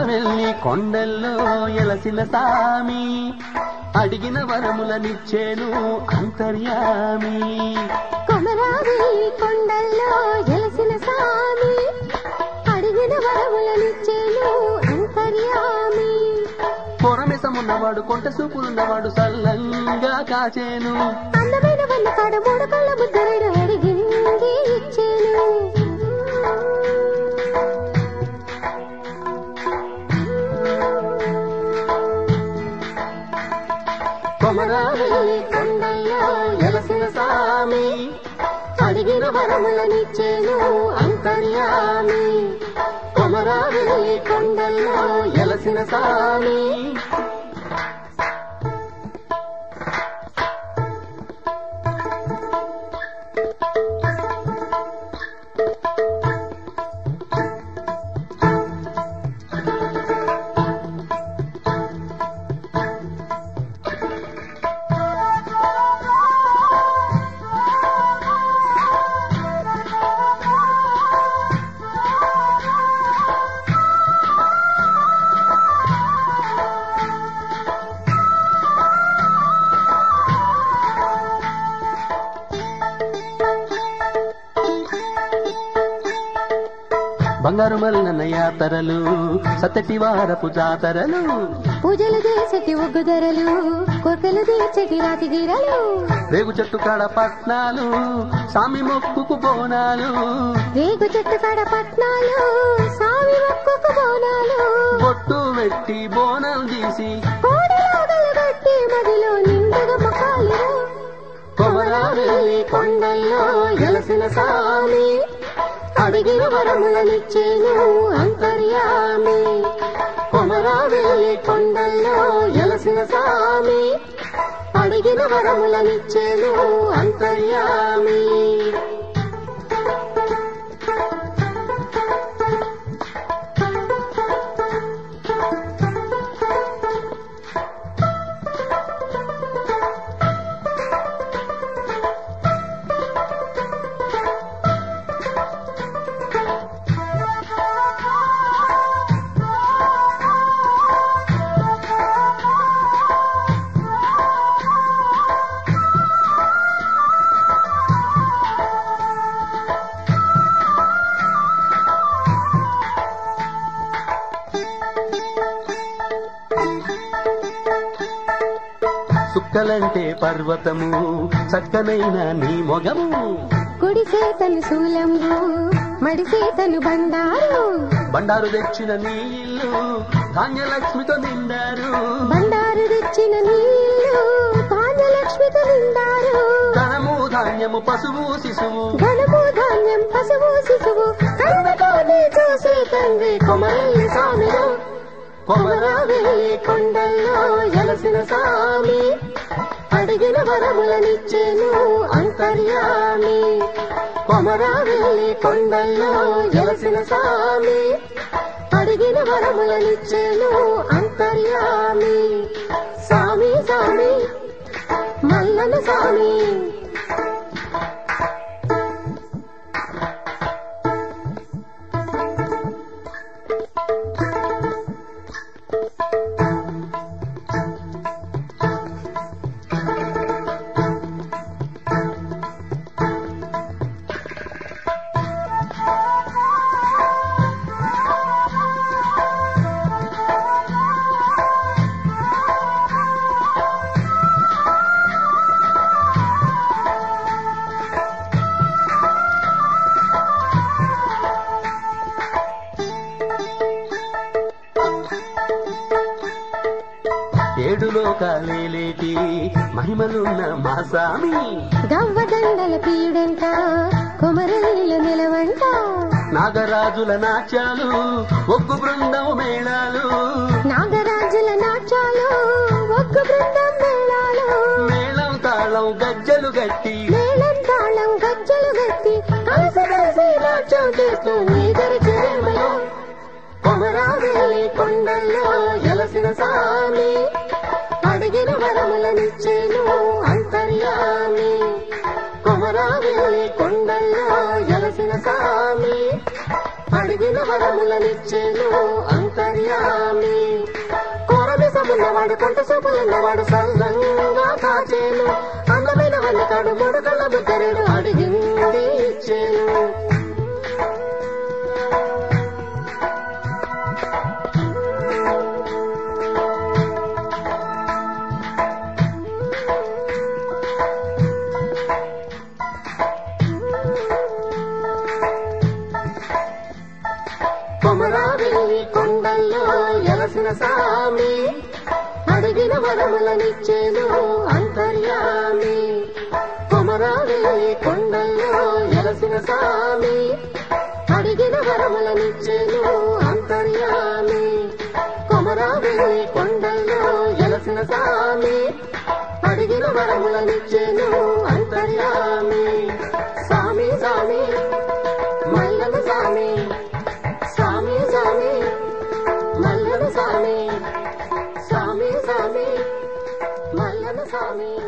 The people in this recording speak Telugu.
కొమరావెల్లి కొండల్లో ఎలసిన సామి అడిగిన వరములనిచ్చేను అంతర్యామి కొమరావి కొండల్లో ఎలసిన సామి అడిగిన వరములనిచ్చేను అంతర్యామి పొరమెసమున్నవాడు కొంట సూపులున్నవాడు సల్లంగా కాచేను అందమైన వన్న కాడ మూడు కళ్ళ ముద్దరడు అడిగింది ఇచ్చేను కొమరావెల్లి కొండల్లో ఎలసిన సామి అడిగిన వరములనిచ్చేను అంతర్యామి కొమరావెల్లి కొండల్లో ఎలసిన సామి బంగారు మల్లన్న యాతరలు సత్తటి వారపు జాతరలు పూజలు చేసేటి ఒగ్గు ధరలు కోర్కెలు తీర్చేటి రాతి గిరలు రేగు చెట్టు కాడ పట్నాలు సామి మొక్కుకు బోనాలు రేగు చెట్టు కాడ పట్నాలు సామి మొక్కుకు బోనాలు బొట్టు పెట్టి బోనం తీసి కోడిలాగలు కట్టి మదిలో నిండుగా మొక్కాలిరా కొమరావెల్లి కొండల్లో ఎలసిన సామి అడిగిన వరములనిచ్చేను అంతర్యామి కొమరావెల్లి కొండల్లో ఎలసిన సామి అడిగిన వరములనిచ్చేను అంతర్యామి సుక్కలంటే పర్వతము చక్కనైన నీ మొగము కుడిసే తను శూలంబు మడిసే తను బండారు బండారు తెచ్చిన నీ ఇల్లు ధాన్యలక్ష్మితో నిండారు బండారు తెచ్చిన నీళ్ళు ధాన్యలక్ష్మితో నిండారు ధనము ధాన్యము పశువు శిశువు ధనము ధాన్యం పశువు శిశువు కన్నతోనే చూసే తండ్రి కొమరల్లి స్వామిలో కొమరావెల్లి కొండల్లో ఎలసిన సామి అడిగిన వరములనిచ్చేను అంతర్యామి కొమరావెల్లి కొండల్లో ఎలసిన సామి అడిగిన వరములనిచ్చేను అంతర్యామి సామి సామి మల్లన సామి ఏడు లోకాలేటి మహిమలున్న మా సామి గవ్వ దండల పీడంట కొమరల్లిల నిలవంట నాగరాజుల నాట్యాలు ఒగ్గు బృందం మేళాలు నాగరాజుల నాట్యాలు ఒక్క బృందం మేళాలు మేళం తాళం గజ్జలు గట్టి మేళం తాళం గజ్జలు గట్టి కలిసి కలిసి నాట్యం చేస్తూ నీదరి చేమలో కొమరావెల్లి కొండల్లో ఎలసిన సామి అడిగిన వరములనిచ్చేను అంతర్యామి కొమరావెల్లి కొండల్లో ఎలసిన సామి అడిగిన వరములనిచ్చేను అంతర్యామి కోరమిసమున్నవాడు కొంట సూపులున్నవాడు సల్లంగా కాచేను అందమైన వన్నకాడు మూడు కళ్ళ ముద్దరేడు అడిగింది ఇచ్చేను కొమరావెల్లి కొండల్లో ఎలసిన సామి అడిగిన వరములనిచ్చేను అంతర్యామి కొమరావెల్లి కొండల్లో ఎలసిన సామి అడిగిన వరములనిచ్చేను అంతర్యామి కొమరావెల్లి కొండల్లో ఎలసిన సామి అడిగిన వరములనిచ్చేను అంతర్యామి సామి సామి మల్లన సామి సామి సామి మల్లన సామి సామి సామి మల్లన సామి